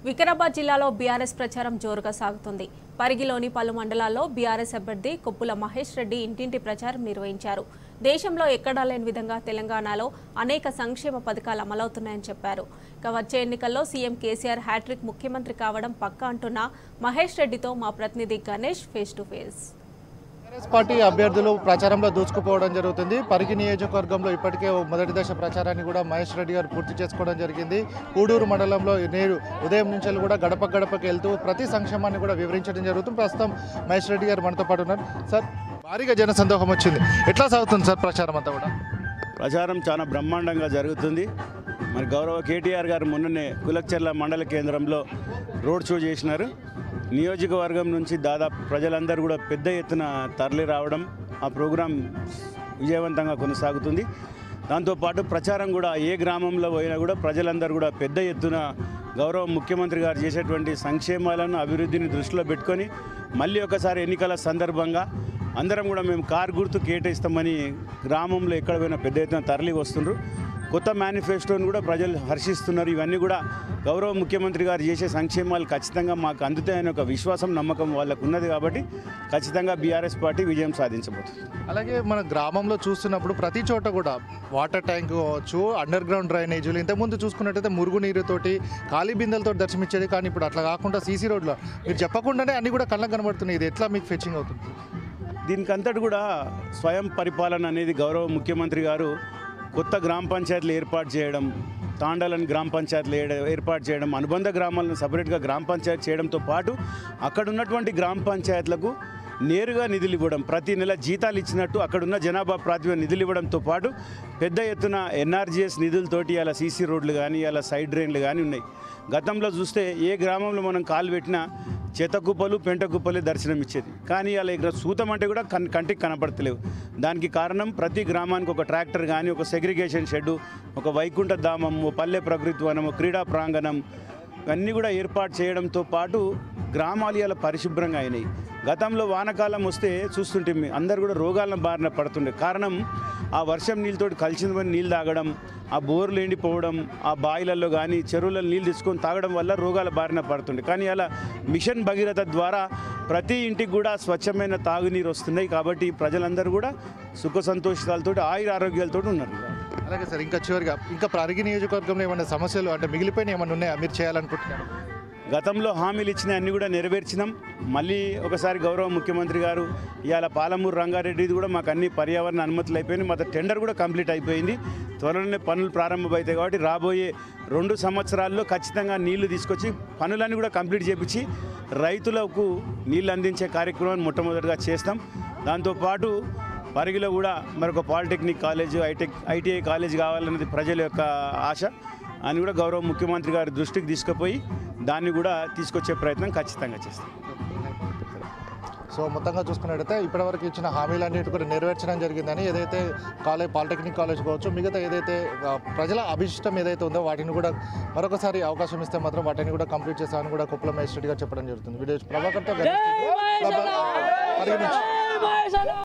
వికారాబాద్ జిల్లాలో బీఆర్ఎస్ ప్రచారం జోరుగా సాగుతుంది పరిగిలోని పలు మండలాల్లో బీఆర్ఎస్ అభ్యర్థి కొప్పుల మహేష్ రెడ్డి ఇంటింటి ప్రచారం నిర్వహించారు దేశంలో ఎక్కడా లేని విధంగా తెలంగాణలో అనేక సంక్షేమ పథకాలు అమలవుతున్నాయని చెప్పారు ఇక వచ్చే ఎన్నికల్లో సీఎం కేసీఆర్ హ్యాట్రిక్ ముఖ్యమంత్రి కావడం పక్కా అంటున్న మహేష్ రెడ్డితో మా ప్రతినిధి Ganesh face to face Congress party అభ్యర్థులు ప్రచారంలో దూసుకుపోవడం జరుగుతుంది పరిగి నియోజకవర్గంలో ఇప్పటికే ఓ మొదటి దశ ప్రచారాన్ని కూడా మహేష్ రెడ్డి గారు పూర్తి చేసుకోవడం జరిగింది కూడూరు మండలంలో నేడు ఉదయం నుంచి కూడా గడప గడపకి వెళ్తూ ప్రతి సంక్షేమాన్ని కూడా వివరించడం జరుగుతుంది ప్రస్తుతం మహేష్ రెడ్డి గారు మనతో పాటు ఉన్నారు సార్ భారీగా జన సందోహం వచ్చింది ఎట్లా సాగుతుంది సార్ ప్రచారం అంతా కూడా ప్రచారం చాలా బ్రహ్మాండంగా జరుగుతుంది మరి గౌరవ కేటీఆర్ గారు మొన్ననే కులక్చెర్ల మండల కేంద్రంలో రోడ్ షో చేసినారు నియోజకవర్గం నుంచి దాదాపు ప్రజలందరూ కూడా పెద్ద ఎత్తున తరలి రావడం ఆ ప్రోగ్రాం విజయవంతంగా కొనసాగుతుంది దాంతోపాటు ప్రచారం కూడా ఏ గ్రామంలో పోయినా కూడా ప్రజలందరూ కూడా పెద్ద ఎత్తున గౌరవ ముఖ్యమంత్రి గారు చేసేటువంటి సంక్షేమాలను అభివృద్ధిని దృష్టిలో పెట్టుకొని మళ్ళీ ఒకసారి ఎన్నికల సందర్భంగా అందరం కూడా మేము కారు గుర్తు కేటాయిస్తామని గ్రామంలో ఎక్కడ పోయినా పెద్ద ఎత్తున తరలి వస్తుండ్రు కొత్త మేనిఫెస్టోని కూడా ప్రజలు హర్షిస్తున్నారు ఇవన్నీ కూడా గౌరవ ముఖ్యమంత్రి గారు చేసే సంక్షేమాలు ఖచ్చితంగా మాకు అందుతాయనే ఒక విశ్వాసం నమ్మకం వాళ్ళకు ఉన్నది కాబట్టి ఖచ్చితంగా బీఆర్ఎస్ పార్టీ విజయం సాధించబోతుంది అలాగే మన గ్రామంలో చూస్తున్నప్పుడు ప్రతి చోట కూడా వాటర్ ట్యాంక్ కావచ్చు అండర్ గ్రౌండ్ డ్రైనేజీలు ఇంతకుముందు చూసుకున్నట్టయితే మురుగునీరుతోటి ఖాళీ బిందెలతో దర్శనమిచ్చేది కానీ ఇప్పుడు అట్లా కాకుండా సీసీ రోడ్లో మీరు చెప్పకుండానే అన్ని కూడా కళ్ళకు కనబడుతున్నాయి ఇది ఎట్లా మీకు ఫెచ్చింగ్ అవుతుంది దీనికంతటి కూడా స్వయం పరిపాలన అనేది గౌరవ ముఖ్యమంత్రి గారు కొత్త గ్రామ పంచాయతీలు ఏర్పాటు చేయడం తాండాలను గ్రామ పంచాయతీలు ఏడ- ఏర్పాటు చేయడం అనుబంధ గ్రామాలను సపరేట్గా గ్రామ పంచాయతీ చేయడంతో పాటు అక్కడ ఉన్నటువంటి గ్రామ పంచాయతీలకు నేరుగా నిధులు ఇవ్వడం ప్రతి నెల జీతాలు ఇచ్చినట్టు అక్కడున్న జనాభా ప్రాతిపదిక నిధులు ఇవ్వడంతో పాటు పెద్ద ఎత్తున ఎన్ఆర్జీఎస్ నిధులతోటి అలా సీసీ రోడ్లు కానీ అలా సైడ్ డ్రైన్లు కానీ ఉన్నాయి గతంలో చూస్తే ఏ గ్రామంలో మనం కాలు పెట్టినా చెత్త కుప్పలు పెంట కుప్పలే దర్శనం ఇచ్చేది కానీ అలా ఇక్కడ సూతం అంటే కూడా కన్ కంటికి కనపడతలేవు దానికి కారణం ప్రతి గ్రామానికి ఒక ట్రాక్టర్ కానీ ఒక సెగ్రిగేషన్ షెడ్డు ఒక వైకుంఠ ధామం ఓ పల్లె ప్రకృతి వనం ఓ క్రీడా ప్రాంగణం ఇవన్నీ కూడా ఏర్పాటు చేయడంతో పాటు గ్రామాలు ఇలా పరిశుభ్రంగా అయినాయి గతంలో వానకాలం వస్తే చూస్తుంటే అందరు కూడా రోగాల బారిన పడుతుండే కారణం ఆ వర్షం నీళ్ళతోటి కలిసిన నీళ్ళు తాగడం ఆ బోర్లు ఎండిపోవడం ఆ బాయిలలో కానీ చెరువులలో నీళ్ళు తీసుకొని తాగడం వల్ల రోగాల బారిన పడుతుండే కానీ అలా మిషన్ భగీరథ ద్వారా ప్రతి ఇంటికి కూడా స్వచ్ఛమైన తాగునీరు వస్తున్నాయి కాబట్టి ప్రజలందరూ కూడా సుఖ సంతోషాలతో ఆయుర ఆరోగ్యాలతో ఉన్నారు అలాగే సార్ ఇంకా చివరిగా ఇంకా పరిగి నియోజకవర్గంలో ఏమైనా సమస్యలు అంటే మిగిలిపోయిన ఏమైనా ఉన్నాయా మీరు చేయాలనుకుంటున్నారు గతంలో హామీలు ఇచ్చిన అన్ని కూడా నెరవేర్చినాం మళ్ళీ ఒకసారి గౌరవ ముఖ్యమంత్రి గారు ఇవాళ పాలమూరు రంగారెడ్డిది కూడా మాకు అన్ని పర్యావరణ అనుమతులు అయిపోయినాయి మా టెండర్ కూడా కంప్లీట్ అయిపోయింది త్వరలోనే పనులు ప్రారంభమవుతాయి కాబట్టి రాబోయే రెండు సంవత్సరాల్లో ఖచ్చితంగా నీళ్లు తీసుకొచ్చి పనులన్నీ కూడా కంప్లీట్ చేపించి రైతులకు నీళ్లు అందించే కార్యక్రమాన్ని మొట్టమొదటిగా చేస్తాం దాంతోపాటు పరిగిలో కూడా మరొక పాలిటెక్నిక్ కాలేజ్ ఐటెక్ ఐటీఐ కాలేజ్ కావాలన్నది ప్రజల యొక్క ఆశ అని కూడా గౌరవ ముఖ్యమంత్రి గారి దృష్టికి తీసుకుపోయి దాన్ని కూడా తీసుకొచ్చే ప్రయత్నం ఖచ్చితంగా చేస్తాం సో మొత్తంగా చూసుకున్నట్టయితే ఇప్పటివరకు ఇచ్చిన హామీలన్నిటి కూడా నెరవేర్చడం జరిగిందని ఏదైతే కాలేజ్ పాలిటెక్నిక్ కాలేజ్ కావచ్చు మిగతా ఏదైతే ఆ, ప్రజల అభిష్టం ఏదైతే ఉందో వాటిని కూడా మరొకసారి అవకాశం ఇస్తే మాత్రం వాటిని కూడా కంప్లీట్ చేస్తామని కూడా కుప్పల మేజిస్ట్రేట్ గారు చెప్పడం జరుగుతుంది వీడియో ప్రభాకర్తో గణేష్ రెడ్డి, ప్రభా- పరిగణించి